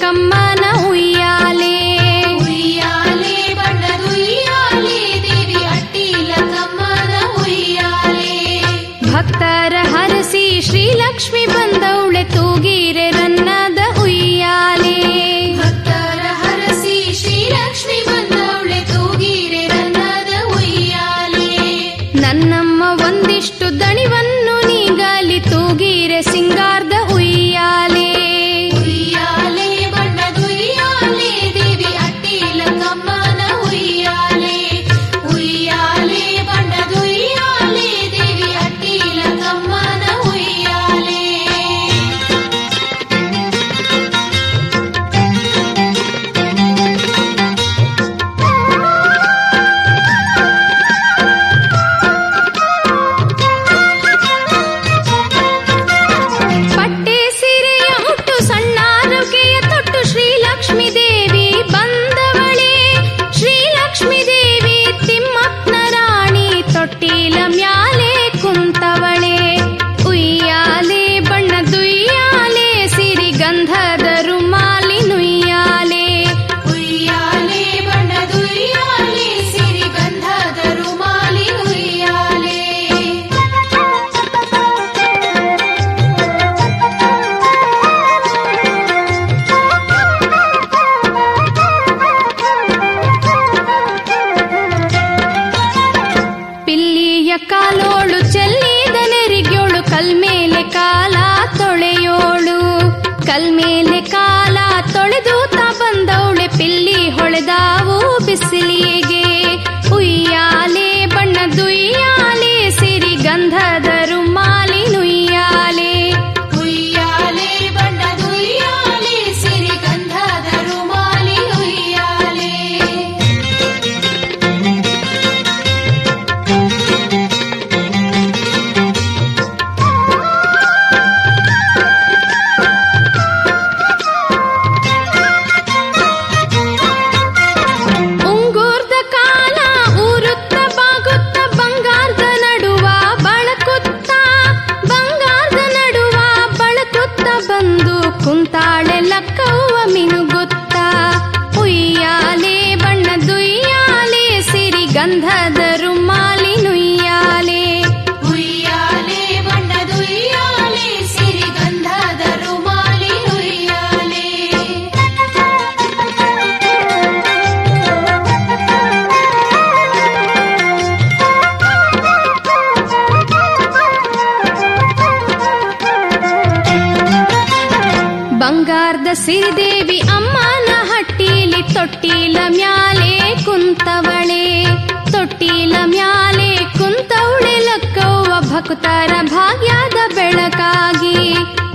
ಲಕ್ಕಮ್ಮನ ಉಯ್ಯಾಲೆ ಉಯ್ಯಾಲೆ ಬಣ್ಣದ ಉಯ್ಯಾಲೆ ದೇವಿ ಅಟ್ಟಿಲ ಕಮ್ಮನ ಉಯ್ಯಾಲೆ ಭಕ್ತರ ಹರಸಿ ಶ್ರೀಲಕ್ಷ್ಮಿ ಬಂದವಳೆ ತೂಗೀರೆ ರನ್ನದ ಉಯ್ಯಾಲೆ ಭಕ್ತರ ಹರಸಿ ಶ್ರೀಲಕ್ಷ್ಮಿ ಬಂದವಳೆ ತೂಗಿರೆ ರನ್ನದ ಉಯ್ಯಾಲೆ ನನ್ನಮ್ಮ ಒಂದಿಷ್ಟು ದಣಿವನ್ನು ನೀಗಾಲಿ ತೂಗೀರೆ ಸಿಂಗಾರ್ದ ಉಯ್ಯಾಲೆ ಉಯ್ಯಾಲೆ ಬಣ್ಣದ ಉಯ್ಯಾಲೆ ದೇವಿ ಅಟ್ಟಿಲ ಕಮ್ಮನ ಉಯ್ಯಾಲೆ ಉಯ್ಯಾಲೆ ಬಣ್ಣದ ಉಯ್ಯಾಲೆ ದೇವಿ ಅಟ್ಟಿಲ ಕಮ್ಮನ ಉಯ್ಯಾಲೆ ಪಟ್ಟೆ ಸೀರೆಯ ಮುಟ್ಟು ಸಣ್ಣಾರುಗೆಯ ತೊಟ್ಟು ಶ್ರೀಲಕ್ಷ್ಮಿ ದೇವಿ ಬಂದವಳೆ ಶ್ರೀಲಕ್ಷ್ಮಿ ದೇವಿ ತಿಮ್ಮಪ್ಪನ ರಾಣಿ ತೊಟ್ಟಿಲ ಮ್ಯಾಲೆ ಕುಂತವಳೆ ಉಯ್ಯಾಲೆ ಬಣ್ಣದುಯ್ಯಾಲೆ ಸಿರಿ ಗಂಧದ ರುಮಾಲಿ ನುಯ್ಯಾಲೆ ಉಯ್ಯಾಲೆ ಬಣ್ಣದ ಉಯ್ಯಾಲೆ ಸಿರಿ ಗಂಧದ ರುಮಾಲಿ ಉಯ್ಯಾಲೆ ಪಿಲ್ಲಿಯ ಕಾಲೋಳು ಚೆಲ್ಲಿದ ನೆರಿಗ್ಯೋಳು ಕಲ್ಮೇಲೆ ಕಾಲ ತೊಳೆಯೋಳು ಕಲ್ಮೇಲೆ ಕಾಲ ತೊಳೆದು ತಾ ಬಂದವಳೆ ಪಿಲ್ಲಿ ಹೊಳೆದಾವು ಬಿಸಿಲಿಗೆ ಉಯ್ಯಾಲೆ ಬಣ್ಣದುಯ್ಯಾಲೆ ಸಿರಿ ಗಂಧದ ರುಮಾಲಿ ನುಯ್ಯಾಲೆ ಉಯ್ಯಾಲೆ ಬಣ್ಣದ ಉಯ್ಯಾಲೆ ಸಿರಿ ಗಂಧದ ರುಮಾಲಿ ಉಯ್ಯಾಲೆ ಉಂಗೂರ್ದ ಕಾಲ ಊರುತ್ತ ಬಾಗುತ್ತ ಬಂಗಾರದ ನಡುವ ಬಳಕುತ್ತ ಬಂಗಾರದ ನಡುವ ಬಳಕುತ್ತ ಬಂದು ಕುಂತಾಳೆ ಲಕ್ಕವ್ವ ಮಿನುಗುತ್ತ ಉಯ್ಯಾಲೆ ಬಣ್ಣದುಯ್ಯಾಲೆ ಸಿರಿ ಗಂಧದ ರುಮಾಲಿ ನುಯ್ಯಾಲೆ ಉಯ್ಯಾಲೆ ಬಣ್ಣದ ಉಯ್ಯಾಲೆ ಸಿರಿ ಗಂಧದ ರುಮಾಲಿ ಉಯ್ಯಾಲೆ ಬಂಗಾರದ ಸಿರಿದೇವಿ ಅಮ್ಮನ ಹಟ್ಟಿಲಿ ತೊಟ್ಟಿಲ ಮ್ಯಾಲೆ ಕುಂತವಳೆ ತೊಟ್ಟಿಲ ಮ್ಯಾಲೆ ಕುಂತವಳೆ ಲಕ್ಕವ್ವ ಭಕ್ತರ ಭಾಗ್ಯದ ಬೆಳಕಾಗಿ